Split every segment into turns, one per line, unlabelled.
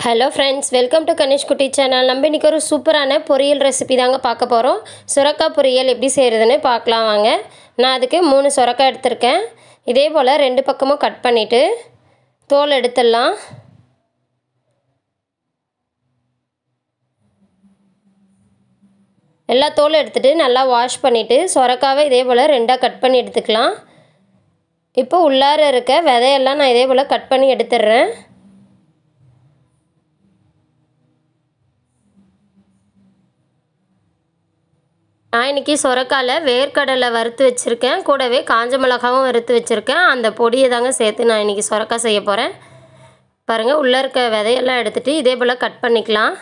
hello friends welcome to Ganesh Kutti channel நம்ம இன்றைக்கி ஒரு சூப்பரான பொரியல் ரெசிபி தாங்க பார்க்க போகிறோம் சுரக்காய் பொரியல் எப்படி செய்கிறதுன்னு பார்க்கலாம் வாங்க நான் அதுக்கு மூணு சுரக்காய் எடுத்திருக்கேன் இதே போல் ரெண்டு பக்கமும் கட் பண்ணிவிட்டு தோல் எடுத்துடலாம் எல்லா தோலும் எடுத்துகிட்டு நல்லா வாஷ் பண்ணிவிட்டு சுரக்காவை இதே போல் ரெண்டாக கட் பண்ணி எடுத்துக்கலாம் இப்போ உள்ளார இருக்க விதையெல்லாம் நான் இதே போல் கட் பண்ணி எடுத்துடுறேன் நான் இன்றைக்கி சொரக்காயில் வேர்க்கடலை வறுத்து வச்சுருக்கேன் கூடவே காஞ்ச மிளகாவும் வறுத்து வச்சுருக்கேன் அந்த பொடியை தாங்க சேர்த்து நான் இன்றைக்கி சொரக்காய் செய்ய போகிறேன் பாருங்கள் உள்ளே இருக்க விதையெல்லாம் எடுத்துகிட்டு இதே போல் கட் பண்ணிக்கலாம்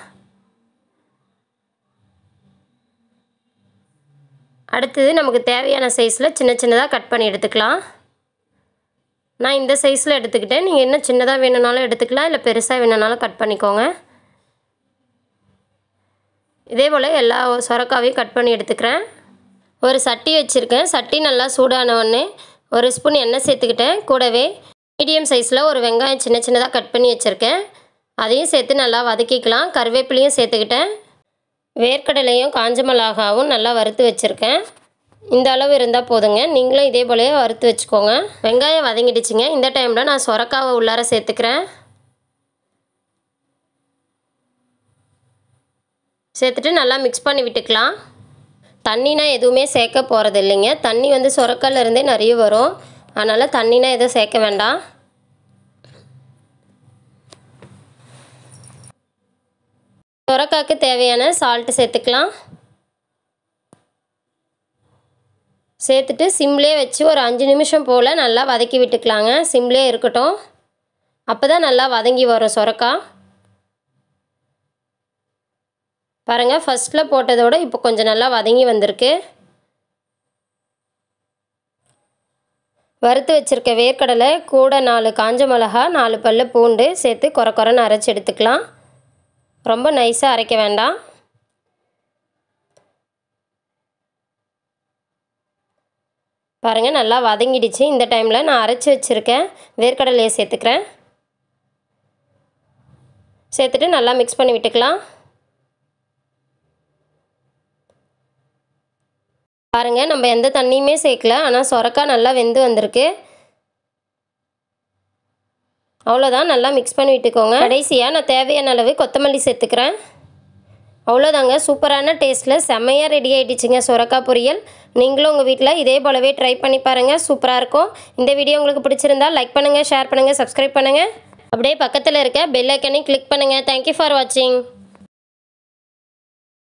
அடுத்தது நமக்கு தேவையான சைஸில் சின்ன சின்னதாக கட் பண்ணி எடுத்துக்கலாம் நான் இந்த சைஸில் எடுத்துக்கிட்டேன் நீங்கள் என்ன சின்னதாக வேணுனாலும் எடுத்துக்கலாம் இல்லை பெருசாக வேணுனாலும் கட் பண்ணிக்கோங்க இதே போல் எல்லா சொரக்காவையும் கட் பண்ணி எடுத்துக்கிறேன் ஒரு சட்டி வச்சுருக்கேன் சட்டி நல்லா சூடான உடனே ஒரு ஸ்பூன் எண்ணெய் சேர்த்துக்கிட்டேன் கூடவே மீடியம் சைஸில் ஒரு வெங்காயம் சின்ன சின்னதாக கட் பண்ணி வச்சுருக்கேன் அதையும் சேர்த்து நல்லா வதக்கிக்கலாம் கருவேப்பிலையும் சேர்த்துக்கிட்டேன் வேர்க்கடலையும் காஞ்ச மிளகாவும் நல்லா வறுத்து வச்சுருக்கேன் இந்த அளவு இருந்தால் போதுங்க நீங்களும் இதே போலயே வறுத்து வச்சுக்கோங்க வெங்காயம் வதங்கிடுச்சிங்க இந்த டைமில் நான் சொரக்காவை உள்ளார சேர்த்துக்கிறேன் சேர்த்துட்டு நல்லா மிக்ஸ் பண்ணி விட்டுக்கலாம் தண்ணினா எதுவுமே சேர்க்க போகிறது இல்லைங்க தண்ணி வந்து சுரக்கால இருந்தே நிறைய வரும் அதனால் தண்ணினா எதுவும் சேர்க்க வேண்டாம் சுரக்காய்க்கு தேவையான சால்ட்டு சேர்த்துக்கலாம் சேர்த்துட்டு சிம்லே வச்சு ஒரு அஞ்சு நிமிஷம் போல் நல்லா வதக்கி விட்டுக்கலாங்க சிம்லே இருக்கட்டும் அப்போ தான் நல்லா வதங்கி வரும் சுரக்காய் பாருங்கள் ஃபஸ்ட்டில் போட்டதோட இப்போ கொஞ்சம் நல்லா வதங்கி வந்திருக்கு வறுத்து வச்சுருக்க வேர்க்கடலை கூட நாலு காஞ்ச மிளகா நாலு பல்லு பூண்டு சேர்த்து குறை குறைன்னு அரைச்சி எடுத்துக்கலாம் ரொம்ப நைஸாக அரைக்க வேண்டாம் பாருங்கள் நல்லா வதங்கிடுச்சு இந்த டைமில் நான் அரைச்சி வச்சுருக்கேன் வேர்க்கடலையை சேர்த்துக்கிறேன் சேர்த்துட்டு நல்லா மிக்ஸ் பண்ணி விட்டுக்கலாம் பாருங்கள் நம்ம எந்த தண்ணியுமே சேர்க்கல ஆனால் சொரக்காய் நல்லா வெந்து வந்திருக்கு அவ்வளோதான் நல்லா மிக்ஸ் பண்ணி விட்டுக்கோங்க கடைசியாக நான் தேவையான அளவு கொத்தமல்லி சேர்த்துக்கிறேன் அவ்வளோதாங்க சூப்பரான டேஸ்ட்டில் செம்மையாக ரெடி ஆகிடுச்சிங்க சுரக்காய் பொரியல் நீங்களும் உங்கள் வீட்டில் இதே போலவே ட்ரை பண்ணி பாருங்கள் சூப்பராக இருக்கும் இந்த வீடியோ உங்களுக்கு பிடிச்சிருந்தா லைக் பண்ணுங்கள் ஷேர் பண்ணுங்கள் சப்ஸ்கிரைப் பண்ணுங்கள் அப்படியே பக்கத்தில் இருக்க பெல் ஐக்கனையும் கிளிக் பண்ணுங்கள் தேங்க்யூ ஃபார் வாட்சிங்